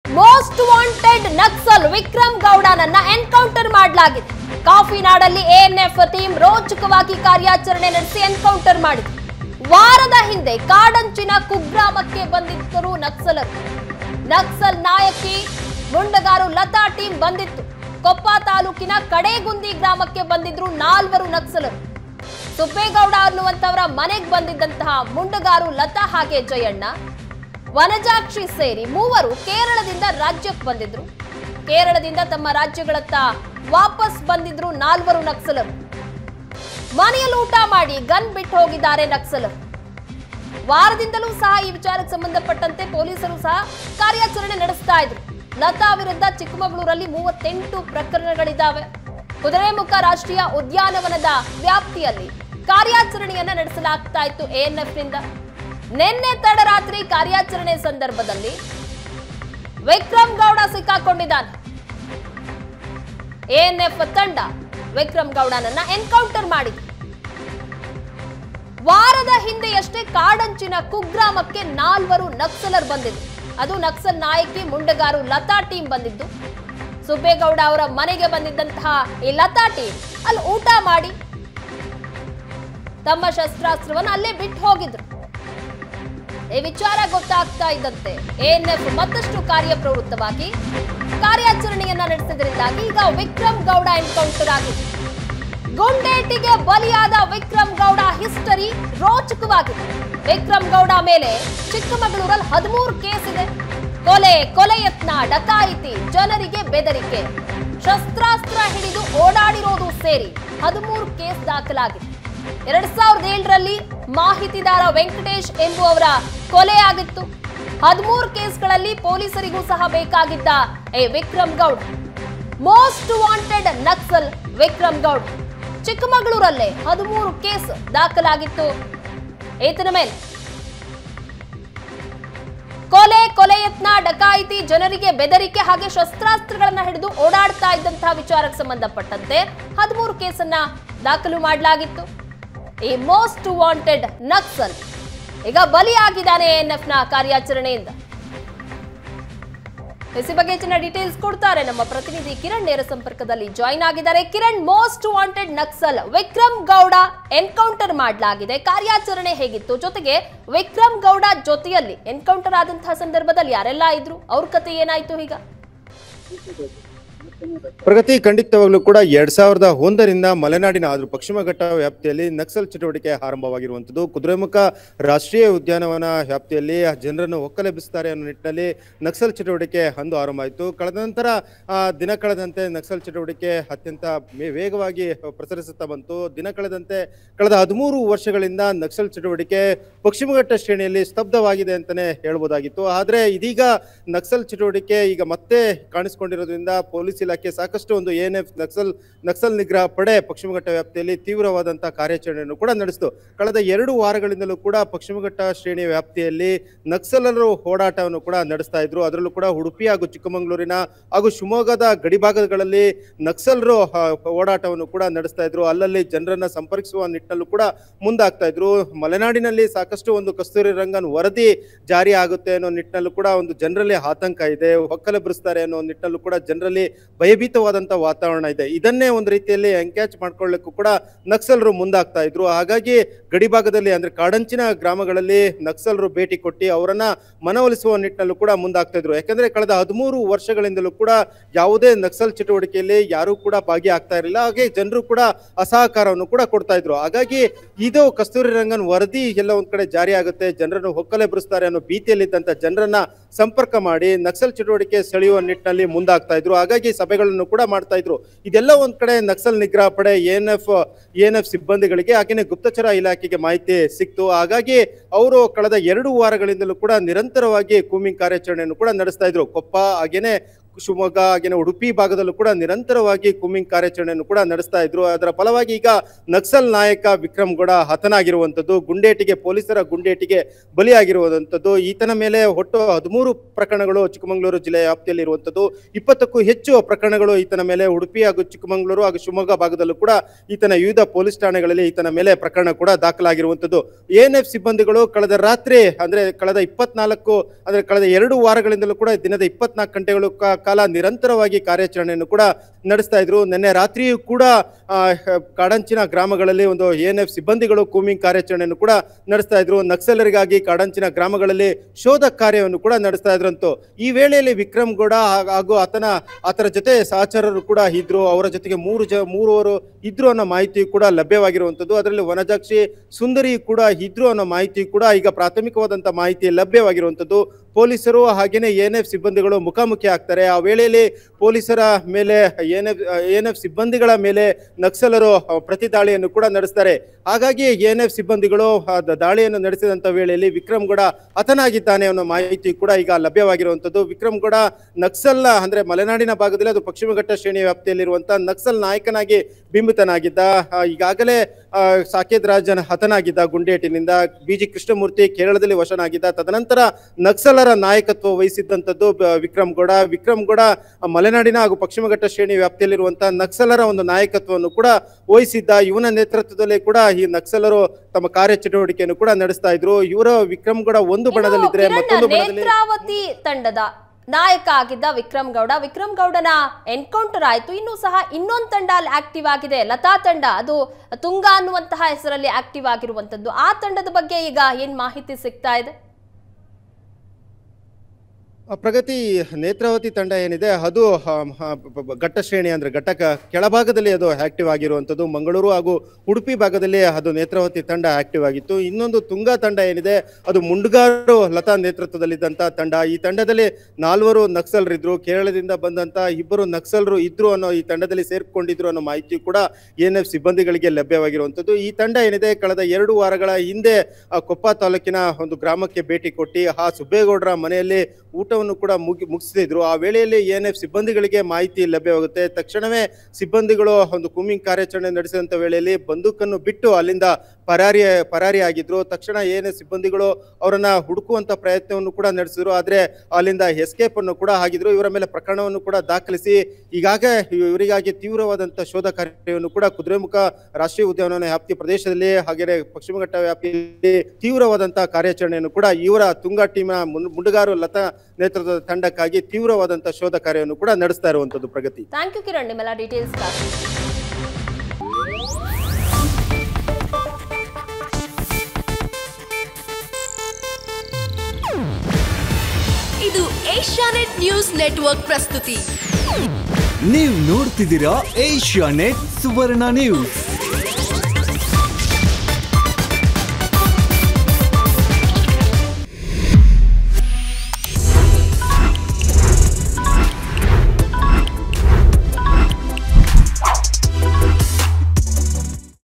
most wanted Naxal Vikram ಗೌಡನನ್ನ encounter ಮಾಡಲಾಗಿದೆ ಕಾಫಿನಾಡಲ್ಲಿ ಎಎನ್ಎಫ್ ಟೀಮ್ ರೋಚಕವಾಗಿ ಕಾರ್ಯಾಚರಣೆ ನಡೆಸಿ ಎನ್ಕೌಂಟರ್ ಮಾಡಿದೆ ವಾರದ ಹಿಂದೆ ಕಾಡಂಚಿನ ಕುಗ್ರಾಮಕ್ಕೆ ಬಂದಿದ್ದರು ನಕ್ಸಲರು ನಕ್ಸಲ್ ನಾಯಕಿ ಮುಂಡಗಾರು ಲತಾ ಟೀಮ್ ಬಂದಿತ್ತು ಕೊಪ್ಪ ತಾಲೂಕಿನ ಕಡೇಗುಂದಿ ಗ್ರಾಮಕ್ಕೆ ಬಂದಿದ್ರು ನಾಲ್ವರು ನಕ್ಸಲರು ಸುಬ್ಬೇಗೌಡ ಅನ್ನುವಂತವರ ಮನೆಗೆ ಬಂದಿದ್ದಂತಹ ಮುಂಡಗಾರು ಲತಾ ಹಾಗೆ ಜಯಣ್ಣ ವನಜಾಕ್ಷಿ ಸೇರಿ ಮೂವರು ಕೇರಳದಿಂದ ರಾಜ್ಯಕ್ಕೆ ಬಂದಿದ್ರು ಕೇರಳದಿಂದ ತಮ್ಮ ರಾಜ್ಯಗಳತ್ತ ವಾಪಸ್ ಬಂದಿದ್ರು ನಾಲ್ವರು ನಕ್ಸಲರು ಮನೆಯಲ್ಲಿ ಊಟ ಮಾಡಿ ಗನ್ ಬಿಟ್ಟು ಹೋಗಿದ್ದಾರೆ ನಕ್ಸಲರು ವಾರದಿಂದಲೂ ಸಹ ಈ ವಿಚಾರಕ್ಕೆ ಸಂಬಂಧಪಟ್ಟಂತೆ ಪೊಲೀಸರು ಸಹ ಕಾರ್ಯಾಚರಣೆ ನಡೆಸ್ತಾ ಇದ್ರು ಲತಾ ವಿರುದ್ಧ ಚಿಕ್ಕಮಗಳೂರಲ್ಲಿ ಮೂವತ್ತೆಂಟು ಪ್ರಕರಣಗಳಿದ್ದಾವೆ ಕುದುರೆಮುಖ ರಾಷ್ಟ್ರೀಯ ಉದ್ಯಾನವನದ ವ್ಯಾಪ್ತಿಯಲ್ಲಿ ಕಾರ್ಯಾಚರಣೆಯನ್ನ ನಡೆಸಲಾಗ್ತಾ ಇತ್ತು ಎಎನ್ಎಫ್ ನಿಂದ ನಿನ್ನೆ ತಡರಾತ್ರಿ ಕಾರ್ಯಾಚರಣೆ ಸಂದರ್ಭದಲ್ಲಿ ವಿಕ್ರಮ್ ಗೌಡ ಸಿಕ್ಕಾಕೊಂಡಿದ್ದಾನೆ ಎಎನ್ಎಫ್ ತಂಡ ವಿಕ್ರಮ್ ಗೌಡನನ್ನ ಎನ್ಕೌಂಟರ್ ಮಾಡಿದೆ ವಾರದ ಹಿಂದೆಯಷ್ಟೇ ಕಾಡಂಚಿನ ಕುಗ್ರಾಮಕ್ಕೆ ನಾಲ್ವರು ನಕ್ಸಲರ್ ಬಂದಿದ್ರು ಅದು ನಕ್ಸಲ್ ನಾಯಕಿ ಮುಂಡಗಾರು ಲತಾ ಟೀಮ್ ಬಂದಿದ್ದು ಸುಬ್ಬೇಗೌಡ ಅವರ ಮನೆಗೆ ಬಂದಿದ್ದಂತಹ ಈ ಲತಾ ಟೀಮ್ ಅಲ್ಲಿ ಊಟ ಮಾಡಿ ತಮ್ಮ ಶಸ್ತ್ರಾಸ್ತ್ರವನ್ನು ಅಲ್ಲೇ ಬಿಟ್ಟು ಹೋಗಿದ್ರು ಈ ವಿಚಾರ ಗೊತ್ತಾಗ್ತಾ ಇದ್ದಂತೆ ಎಎನ್ಎಫ್ ಮತ್ತಷ್ಟು ಕಾರ್ಯಪ್ರವೃತ್ತವಾಗಿ ಕಾರ್ಯಾಚರಣೆಯನ್ನ ನಡೆಸಿದ್ರಿಂದಾಗಿ ಈಗ ವಿಕ್ರಮ್ ಗೌಡ ಎನ್ಕೌಂಟರ್ ಆಗಿದೆ ಗುಂಡೇಟಿಗೆ ಬಲಿಯಾದ ವಿಕ್ರಮ್ ಗೌಡ ಹಿಸ್ಟರಿ ರೋಚಕವಾಗಿದೆ ವಿಕ್ರಮ್ ಗೌಡ ಮೇಲೆ ಚಿಕ್ಕಮಗಳೂರಲ್ಲಿ ಹದಿಮೂರು ಕೇಸ್ ಇದೆ ಕೊಲೆ ಕೊಲೆ ಯತ್ನ ಡಕಾಯಿತಿ ಜನರಿಗೆ ಬೆದರಿಕೆ ಶಸ್ತ್ರಾಸ್ತ್ರ ಹಿಡಿದು ಓಡಾಡಿರೋದು ಸೇರಿ ಹದಿಮೂರು ಕೇಸ್ ದಾಖಲಾಗಿದೆ ಎರಡ್ ಸಾವಿರದ ಏಳರಲ್ಲಿ ಮಾಹಿತಿದಾರ ವೆಂಕಟೇಶ್ ಎಂಬುವವರ ಕೊಲೆ ಆಗಿತ್ತು ಹದಿಮೂರು ಕೇಸ್ಗಳಲ್ಲಿ ಪೊಲೀಸರಿಗೂ ಸಹ ಬೇಕಾಗಿದ್ದ ಎ ವಿಕ್ರಮ್ ಗೌಡ ಮೋಸ್ಟ್ ವಾಂಟೆಡ್ ನಕ್ಸಲ್ ವಿಕ್ರಮ್ ಗೌಡ್ ಚಿಕ್ಕಮಗಳೂರಲ್ಲೇ ಹದಿಮೂರು ಕೇಸ್ ದಾಖಲಾಗಿತ್ತು ಈತನ ಮೇಲೆ ಕೊಲೆ ಕೊಲೆ ಯತ್ನ ಡಕಾಯಿತಿ ಜನರಿಗೆ ಬೆದರಿಕೆ ಹಾಗೆ ಶಸ್ತ್ರಾಸ್ತ್ರಗಳನ್ನ ಹಿಡಿದು ಓಡಾಡ್ತಾ ಇದ್ದಂತಹ ವಿಚಾರಕ್ಕೆ ಸಂಬಂಧಪಟ್ಟಂತೆ ಹದಿಮೂರು ಕೇಸನ್ನ ದಾಖಲು ಮಾಡಲಾಗಿತ್ತು ಈ ಮೋಸ್ಟ್ ವಾಂಟೆಡ್ ನಕ್ಸಲ್ ಈಗ ಬಲಿಯಾಗಿದ್ದಾನೆ ಎನ್ಎಫ್ ನ ಕಾರ್ಯಾಚರಣೆಯಿಂದ ಈ ಬಗ್ಗೆ ಹೆಚ್ಚಿನ ಡೀಟೇಲ್ಸ್ ಕೊಡ್ತಾರೆ ನಮ್ಮ ಪ್ರತಿನಿಧಿ ಕಿರಣ್ ನೇರ ಸಂಪರ್ಕದಲ್ಲಿ ಜಾಯಿನ್ ಆಗಿದ್ದಾರೆ Kiran most wanted Naxal Vikram Gowda encounter ಮಾಡಲಾಗಿದೆ ಕಾರ್ಯಾಚರಣೆ ಹೇಗಿತ್ತು ಜೊತೆಗೆ ವಿಕ್ರಮ್ ಗೌಡ ಜೊತೆಯಲ್ಲಿ ಎನ್ಕೌಂಟರ್ ಆದಂತಹ ಸಂದರ್ಭದಲ್ಲಿ ಯಾರೆಲ್ಲ ಇದ್ರು ಅವ್ರ ಕತೆ ಏನಾಯ್ತು ಈಗ ಪ್ರಗತಿ ಖಂಡಿತವಾಗ್ಲೂ ಕೂಡ ಎರಡ್ ಸಾವಿರದ ಒಂದರಿಂದ ಮಲೆನಾಡಿನ ಆದ್ರೂ ಪಶ್ಚಿಮ ಘಟ್ಟ ವ್ಯಾಪ್ತಿಯಲ್ಲಿ ನಕ್ಸಲ್ ಚಟುವಟಿಕೆ ಆರಂಭವಾಗಿರುವಂತದ್ದು ಕುದುರೆಮುಖ ರಾಷ್ಟ್ರೀಯ ಉದ್ಯಾನವನ ವ್ಯಾಪ್ತಿಯಲ್ಲಿ ಜನರನ್ನು ಒಕ್ಕಲೆಬ್ಬಿಸ್ತಾರೆ ಅನ್ನೋ ನಿಟ್ಟಿನಲ್ಲಿ ನಕ್ಸಲ್ ಚಟುವಟಿಕೆ ಅಂದು ಆರಂಭ ಆಯಿತು ಕಳೆದ ನಂತರ ಆ, ದಿನ ಕಳೆದಂತೆ ನಕ್ಸಲ್ ಚಟುವಟಿಕೆ ಅತ್ಯಂತ ಮೇ- ವೇಗವಾಗಿ ಪ್ರಸರಿಸುತ್ತಾ ಬಂತು ದಿನ ಕಳೆದಂತೆ ಕಳೆದ ಹದಿಮೂರು ವರ್ಷಗಳಿಂದ ನಕ್ಸಲ್ ಚಟುವಟಿಕೆ ಪಶ್ಚಿಮ ಘಟ್ಟ ಶ್ರೇಣಿಯಲ್ಲಿ ಸ್ತಬ್ಧವಾಗಿದೆ ಅಂತಾನೆ ಹೇಳ್ಬೋದಾಗಿತ್ತು ಆದ್ರೆ ಇದೀಗ ನಕ್ಸಲ್ ಚಟುವಟಿಕೆ ಈಗ ಮತ್ತೆ ಕಾಣಿಸಿಕೊಂಡಿರೋದ್ರಿಂದ ಪೊಲೀಸ್ ಇಲಾಖೆ ಸಾಕಷ್ಟು ಒಂದು ಎನ್ ಎಫ್ ನಕ್ಸಲ್ ನಕ್ಸಲ್ ನಿಗ್ರಹ ಪಡೆ ಪಶ್ಚಿಮ ಘಟ್ಟ ವ್ಯಾಪ್ತಿಯಲ್ಲಿ ತೀವ್ರವಾದಂತಹ ಕಾರ್ಯಾಚರಣೆಯನ್ನು ಕೂಡ ನಡೆಸಿತು ಕಳೆದ ಎರಡು ವಾರಗಳಿಂದಲೂ ಕೂಡ ಪಶ್ಚಿಮ ಘಟ್ಟ ಶ್ರೇಣಿಯ ವ್ಯಾಪ್ತಿಯಲ್ಲಿ ನಕ್ಸಲರು ಹೋರಾಟವನ್ನು ಕೂಡ ನಡೆಸ್ತಾ ಇದ್ರು ಅದರಲ್ಲೂ ಕೂಡ ಉಡುಪಿ ಹಾಗೂ ಚಿಕ್ಕಮಗಳೂರಿನ ಹಾಗೂ ಶಿವಮೊಗ್ಗದ ಗಡಿಭಾಗಗಳಲ್ಲಿ ನಕ್ಸಲರು ಆ, ಓಡಾಟವನ್ನು ಕೂಡ ನಡೆಸ್ತಾ ಇದ್ರು ಅಲ್ಲಲ್ಲಿ ಜನರನ್ನ ಸಂಪರ್ಕಿಸುವ ನಿಟ್ಟಿನಲ್ಲೂ ಕೂಡ ಮುಂದಾಗ್ತಾ ಇದ್ರು ಮಲೆನಾಡಿನಲ್ಲಿ ಸಾಕಷ್ಟು ಒಂದು ಕಸ್ತೂರಿ ರಂಗನ್ ವರದಿ ಜಾರಿ ಆಗುತ್ತೆ ಅನ್ನೋ ನಿಟ್ಟಿನಲ್ಲೂ ಕೂಡ ಒಂದು ಜನರಲ್ಲಿ ಆತಂಕ ಇದೆ ಒಕ್ಕಲೆಬ್ಬಿಸ್ತಾರೆ ಅನ್ನೋ ನಿಟ್ಟಿನಲ್ಲೂ ಕೂಡ ಜನರಲ್ಲಿ ಭಯಭೀತವಾದಂತ ವಾತಾವರಣ ಇದೆ ಇದನ್ನೇ ಒಂದು ರೀತಿಯಲ್ಲಿ ಎಂಕ್ಯಾಚ್ ಮಾಡ್ಕೊಳ್ಳಿಕ್ಕೂ ಕೂಡ ನಕ್ಸಲರು ಮುಂದಾಗ್ತಾ ಇದ್ರು ಹಾಗಾಗಿ ಗಡಿಭಾಗದಲ್ಲಿ ಅಂದ್ರೆ ಕಾಡಂಚಿನ ಗ್ರಾಮಗಳಲ್ಲಿ ನಕ್ಸಲರು ಭೇಟಿ ಕೊಟ್ಟು ಅವರನ್ನ ಮನವೊಲಿಸುವ ನಿಟ್ಟಿನಲ್ಲೂ ಕೂಡ ಮುಂದಾಗ್ತಾ ಇದ್ರು ಯಾಕಂದ್ರೆ ಕಳೆದ ಹದಿಮೂರು ವರ್ಷಗಳಿಂದಲೂ ಕೂಡ ಯಾವುದೇ ನಕ್ಸಲ್ ಚಟುವಟಿಕೆಯಲ್ಲಿ ಯಾರೂ ಕೂಡ ಭಾಗಿಯಾಗ್ತಾ ಇರಲಿಲ್ಲ ಹಾಗೆ ಜನರು ಕೂಡ ಅಸಹಕಾರವನ್ನು ಕೂಡ ಕೊಡ್ತಾ ಇದ್ರು ಹಾಗಾಗಿ ಇದು ಕಸ್ತೂರಿ ರಂಗನ್ ವರದಿ ಎಲ್ಲ ಒಂದ್ ಕಡೆ ಜಾರಿ ಆಗುತ್ತೆ ಜನರನ್ನು ಹೊಕ್ಕಲೆಬ್ಬಿಸ್ತಾರೆ ಅನ್ನೋ ಭೀತಿಯಲ್ಲಿದ್ದಂತ ಜನರನ್ನ ಸಂಪರ್ಕ ಮಾಡಿ ನಕ್ಸಲ್ ಚಟುವಟಿಕೆ ಸೆಳೆಯುವ ನಿಟ್ಟಿನಲ್ಲಿ ಮುಂದಾಗ್ತಾ ಇದ್ರು ಹಾಗಾಗಿ ಸಭೆಗಳನ್ನು ಕೂಡ ಮಾಡ್ತಾ ಇದ್ರು ಇದೆಲ್ಲ ಒಂದ್ ಕಡೆ ನಕ್ಸಲ್ ನಿಗ್ರಹ ಪಡೆ ಎನ್ ಎಫ್ ಎನ್ ಎಫ್ ಸಿಬ್ಬಂದಿಗಳಿಗೆ ಹಾಗೇನೆ ಗುಪ್ತಚರ ಇಲಾಖೆಗೆ ಮಾಹಿತಿ ಸಿಕ್ತು ಹಾಗಾಗಿ ಅವರು ಕಳೆದ ಎರಡು ವಾರಗಳಿಂದಲೂ ಕೂಡ ನಿರಂತರವಾಗಿ ಕೂಮಿಂಗ್ ಕಾರ್ಯಾಚರಣೆಯನ್ನು ಕೂಡ ನಡೆಸ್ತಾ ಇದ್ರು ಕೊಪ್ಪ ಹಾಗೇನೆ ಶಿವಮೊಗ್ಗ ಹಾಗೇನೆ ಉಡುಪಿ ಭಾಗದಲ್ಲೂ ಕೂಡ ನಿರಂತರವಾಗಿ ಕುಮ್ಮಿಂಗ್ ಕಾರ್ಯಾಚರಣೆಯನ್ನು ಕೂಡ ನಡೆಸ್ತಾ ಇದ್ರು ಅದರ ಫಲವಾಗಿ ಈಗ ನಕ್ಸಲ್ ನಾಯಕ ವಿಕ್ರಮ್ ಗೌಡ ಹತನಾಗಿರುವಂಥದ್ದು ಗುಂಡೇಟಿಗೆ ಪೊಲೀಸರ ಗುಂಡೇಟಿಗೆ ಬಲಿಯಾಗಿರುವಂಥದ್ದು ಈತನ ಮೇಲೆ ಒಟ್ಟು ಹದಿಮೂರು ಪ್ರಕರಣಗಳು ಚಿಕ್ಕಮಗಳೂರು ಜಿಲ್ಲೆಯ ವ್ಯಾಪ್ತಿಯಲ್ಲಿ ಇರುವಂಥದ್ದು ಇಪ್ಪತ್ತಕ್ಕೂ ಹೆಚ್ಚು ಪ್ರಕರಣಗಳು ಈತನ ಮೇಲೆ ಉಡುಪಿ ಹಾಗೂ ಚಿಕ್ಕಮಗಳೂರು ಹಾಗೂ ಶಿವಮೊಗ್ಗ ಭಾಗದಲ್ಲೂ ಕೂಡ ಈತನ ವಿವಿಧ ಪೊಲೀಸ್ ಠಾಣೆಗಳಲ್ಲಿ ಈತನ ಮೇಲೆ ಪ್ರಕರಣ ಕೂಡ ದಾಖಲಾಗಿರುವಂಥದ್ದು ಎಎನ್ಎಫ್ ಸಿಬ್ಬಂದಿಗಳು ಕಳೆದ ರಾತ್ರಿ ಅಂದ್ರೆ ಕಳೆದ ಇಪ್ಪತ್ನಾಲ್ಕು ಅಂದ್ರೆ ಕಳೆದ ಎರಡು ವಾರಗಳಿಂದಲೂ ಕೂಡ ದಿನದ ಇಪ್ಪತ್ನಾಲ್ಕು ಗಂಟೆಗಳು ಕಾ- ಕಾಲ ನಿರಂತರವಾಗಿ ಕಾರ್ಯಾಚರಣೆಯನ್ನು ಕೂಡ ನಡೆಸ್ತಾ ಇದ್ರು ನಿನ್ನೆ ರಾತ್ರಿಯೂ ಕೂಡ ಆ, ಕಾಡಂಚಿನ ಗ್ರಾಮಗಳಲ್ಲಿ ಒಂದು ಎಎನ್ಎಫ್ ಸಿಬ್ಬಂದಿಗಳು ಕೂಮಿಂಗ್ ಕಾರ್ಯಾಚರಣೆಯನ್ನು ಕೂಡ ನಡೆಸ್ತಾ ಇದ್ರು ನಕ್ಸಲರಿಗಾಗಿ ಕಾಡಂಚಿನ ಗ್ರಾಮಗಳಲ್ಲಿ ಶೋಧ ಕಾರ್ಯವನ್ನು ಕೂಡ ನಡೆಸ್ತಾ ಇದ್ರಂತು ಈ ವೇಳೆಯಲ್ಲಿ ವಿಕ್ರಮ್ ಗೌಡ ಹಾ- ಹಾಗೂ ಆತನ ಆತರ ಜೊತೆ ಸಹಚರರು ಕೂಡ ಇದ್ರು ಅವರ ಜೊತೆಗೆ ಮೂರು ಜ ಮೂರುವರು ಇದ್ರು ಅನ್ನೋ ಮಾಹಿತಿ ಕೂಡ ಲಭ್ಯವಾಗಿರುವಂಥದ್ದು ಅದರಲ್ಲಿ ವನಜಾಕ್ಷಿ ಸುಂದರಿ ಕೂಡ ಇದ್ರು ಅನ್ನೋ ಮಾಹಿತಿ ಕೂಡ ಈಗ ಪ್ರಾಥಮಿಕವಾದಂಥ ಮಾಹಿತಿ ಲಭ್ಯವಾಗಿರುವಂಥದ್ದು ಪೊಲೀಸರು ಹಾಗೇನೆ ಎನ್ ಎಫ್ ಸಿಬ್ಬಂದಿಗಳು ಮುಖಾಮುಖಿ ಆಗ್ತಾರೆ ಆ ವೇಳೆಯಲ್ಲಿ ಪೊಲೀಸರ ಮೇಲೆ ಎನ್ ಎಫ್ ಎನ್ ಎಫ್ ಸಿಬ್ಬಂದಿಗಳ ಮೇಲೆ ನಕ್ಸಲರು ಅ, ಪ್ರತಿ ದಾಳಿಯನ್ನು ಕೂಡ ನಡೆಸ್ತಾರೆ ಹಾಗಾಗಿ ಎನ್ ಎಫ್ ಸಿಬ್ಬಂದಿಗಳು ಆ ದ- ದಾಳಿಯನ್ನು ನಡೆಸಿದಂಥ ವೇಳೆಯಲ್ಲಿ ವಿಕ್ರಮ್ ಗೌಡ ಹತನಾಗಿದ್ದಾನೆ ಅನ್ನೋ ಮಾಹಿತಿ ಕೂಡ ಈಗ ಲಭ್ಯವಾಗಿರುವಂಥದ್ದು ವಿಕ್ರಮ್ ಗೌಡ ನಕ್ಸಲ್ ಅಂದ್ರೆ ಮಲೆನಾಡಿನ ಭಾಗದಲ್ಲಿ ಅದು ಪಶ್ಚಿಮ ಘಟ್ಟ ಶ್ರೇಣಿಯ ವ್ಯಾಪ್ತಿಯಲ್ಲಿರುವಂತಹ ನಕ್ಸಲ್ ನಾಯಕನಾಗಿ ಬಿಂಬಿತನಾಗಿದ್ದ ಆ, ಈಗಾಗಲೇ ಆ, ಸಾಕೇತ್ ರಾಜನ್ ಹತನಾಗಿದ್ದ ಗುಂಡೇಟಿನಿಂದ ಬಿ ಜಿ ಕೃಷ್ಣಮೂರ್ತಿ ಕೇರಳದಲ್ಲಿ ವಶನಾಗಿದ್ದ ತದನಂತರ ನಕ್ಸಲರ ನಾಯಕತ್ವ ವಹಿಸಿದ್ದಂಥದ್ದು ಬ- ವಿಕ್ರಮ್ ಗೌಡ ವಿಕ್ರಮ್ ಗೌಡ ಆ, ಮಲೆನಾಡಿನ ಹಾಗೂ ಪಶ್ಚಿಮ ಘಟ್ಟ ಶ್ರೇಣಿ ವ್ಯಾಪ್ತಿಯಲ್ಲಿರುವಂತಹ ನಕ್ಸಲರ ಒಂದು ನಾಯಕತ್ವವನ್ನು ಕೂಡ ವಹಿಸಿದ್ದ ಇವನ ನೇತೃತ್ವದಲ್ಲಿ ಕೂಡ ಈ ನಕ್ಸಲರು ತಮ್ಮ ಕಾರ್ಯಚಟುವಟಿಕೆಯನ್ನು ಕೂಡ ನಡೆಸ್ತಾ ಇದ್ರು ಇವರ ವಿಕ್ರಮ್ ಗೌಡ ಒಂದು ಬಣದಲ್ಲಿದ್ರೆ ಇನ್ನು ಮತ್ತೊಂದು ಕಿರಣ್, ಬಣದಲ್ಲಿ ನೇತ್ರಾವತಿ ತಂಡದ ನಾಯಕ ಆಗಿದ್ದ ವಿಕ್ರಮ್ ಗೌಡ ವಿಕ್ರಮ್ ಗೌಡನ ಎನ್ಕೌಂಟರ್ ಆಯ್ತು ಇನ್ನೂ ಸಹ ಇನ್ನೊಂದು ತಂಡ ಅಲ್ಲಿ ಆಕ್ಟಿವ್ ಆಗಿದೆ ಲತಾ ತಂಡ ಅದು ತುಂಗ ಅನ್ನುವಂತಹ ಹೆಸರಲ್ಲಿ ಆಕ್ಟಿವ್ ಆಗಿರುವಂತದ್ದು ಆ ತಂಡದ ಬಗ್ಗೆ ಈಗ ಏನ್ ಮಾಹಿತಿ ಸಿಗ್ತಾ ಇದೆ ಆ, ಪ್ರಗತಿ ನೇತ್ರಾವತಿ ತಂಡ ಏನಿದೆ ಅದು ಆ, ಆ, ಬ- ಬ- ಘಟ್ಟ ಶ್ರೇಣಿ ಅಂದ್ರೆ ಘಟ್ಟಕ ಕೆಳಭಾಗದಲ್ಲಿ ಅದು ಆಕ್ಟಿವ್ ಆಗಿರುವಂಥದ್ದು ಮಂಗಳೂರು ಹಾಗೂ ಉಡುಪಿ ಭಾಗದಲ್ಲಿ ಅದು ನೇತ್ರಾವತಿ ತಂಡ ಆಕ್ಟಿವ್ ಆಗಿತ್ತು ಇನ್ನೊಂದು ತುಂಗಾ ತಂಡ ಏನಿದೆ ಅದು ಮುಂಡ್ಗಾರು ಲತಾ ನೇತೃತ್ವದಲ್ಲಿದ್ದಂಥ ತಂಡ ಈ ತಂಡದಲ್ಲಿ ನಾಲ್ವರು ನಕ್ಸಲರಿದ್ರು ಕೇರಳದಿಂದ ಬಂದಂತ ಇಬ್ಬರು ನಕ್ಸಲರು ಇದ್ರು ಅನ್ನೋ ಈ ತಂಡದಲ್ಲಿ ಸೇರ್ಕೊಂಡಿದ್ರು ಅನ್ನೋ ಮಾಹಿತಿ ಕೂಡ ಎನ್ ಎಫ್ ಸಿಬ್ಬಂದಿಗಳಿಗೆ ಲಭ್ಯವಾಗಿರುವಂಥದ್ದು ಈ ತಂಡ ಏನಿದೆ ಕಳೆದ ಎರಡು ವಾರಗಳ ಹಿಂದೆ ಆ, ಕೊಪ್ಪ ತಾಲೂಕಿನ ಒಂದು ಗ್ರಾಮಕ್ಕೆ ಭೇಟಿ ಕೊಟ್ಟು ಆ ಸುಬ್ಬೇಗೌಡರ ಮನೆಯಲ್ಲಿ ಊಟವನ್ನು ಕೂಡ ಮುಗಿ ಮುಗಿಸಿದ್ರು ಆ ವೇಳೆಯಲ್ಲಿ ಎನ್ ಎಫ್ ಸಿಬ್ಬಂದಿಗಳಿಗೆ ಮಾಹಿತಿ ಲಭ್ಯವಾಗುತ್ತೆ ತಕ್ಷಣವೇ ಸಿಬ್ಬಂದಿಗಳು ಒಂದು ಕೂಮಿಂಗ್ ಕಾರ್ಯಾಚರಣೆ ನಡೆಸಿದಂಥ ವೇಳೆಯಲ್ಲಿ ಬಂದೂಕನ್ನು ಬಿಟ್ಟು ಅಲ್ಲಿಂದ ಪರಾರಿ ಪರಾರಿಯಾಗಿದ್ರು ತಕ್ಷಣ ಎನ್ ಎಫ್ ಸಿಬ್ಬಂದಿಗಳು ಅವರನ್ನ ಹುಡುಕುವಂತ ಪ್ರಯತ್ನವನ್ನು ಕೂಡ ನಡೆಸಿದ್ರು ಆದ್ರೆ ಅಲ್ಲಿಂದ ಎಸ್ಕೇಪ್ ಅನ್ನು ಕೂಡ ಆಗಿದ್ರು ಇವರ ಮೇಲೆ ಪ್ರಕರಣವನ್ನು ಕೂಡ ದಾಖಲಿಸಿ ಈಗಾಗ ಇವರಿಗಾಗಿ ತೀವ್ರವಾದಂತ ಶೋಧ ಕಾರ್ಯವನ್ನು ಕೂಡ ಕುದುರೆಮುಖ ರಾಷ್ಟ್ರೀಯ ಉದ್ಯಾನವನ ವ್ಯಾಪ್ತಿ ಪ್ರದೇಶದಲ್ಲಿ ಹಾಗೆಯೇ ಪಶ್ಚಿಮ ಘಟ್ಟ ವ್ಯಾಪ್ತಿಯಲ್ಲಿ ತೀವ್ರವಾದಂತಹ ಕಾರ್ಯಾಚರಣೆಯನ್ನು ಕೂಡ ಇವರ ತುಂಗಾ ಟೀಮ್ನ ಮುನ್- ಮುಂಡುಗಾರು ಲತಾ ನೇತೃತ್ವದ ತಂಡಕ್ಕಾಗಿ ತೀವ್ರವಾದಂತಹ ಶೋಧ ಕಾರ್ಯವನ್ನು ಕೂಡ ನಡೆಸ್ತಾ ಇರುವಂತದ್ದು ಪ್ರಗತಿ ಥ್ಯಾಂಕ್ ಯು ಕಿರಣ್ ನಿಮ್ಮೆಲ್ಲ ಡೀಟೇಲ್ಸ್ ಇದು ಏಷ್ಯಾನೆಟ್ ನ್ಯೂಸ್ ನೆಟ್ವರ್ಕ್ ಪ್ರಸ್ತುತಿ ನೀವು ನೋಡ್ತಿದ್ದೀರಾ ಏಷ್ಯಾ ನೆಟ್ ಸುವರ್ಣ ನ್ಯೂಸ್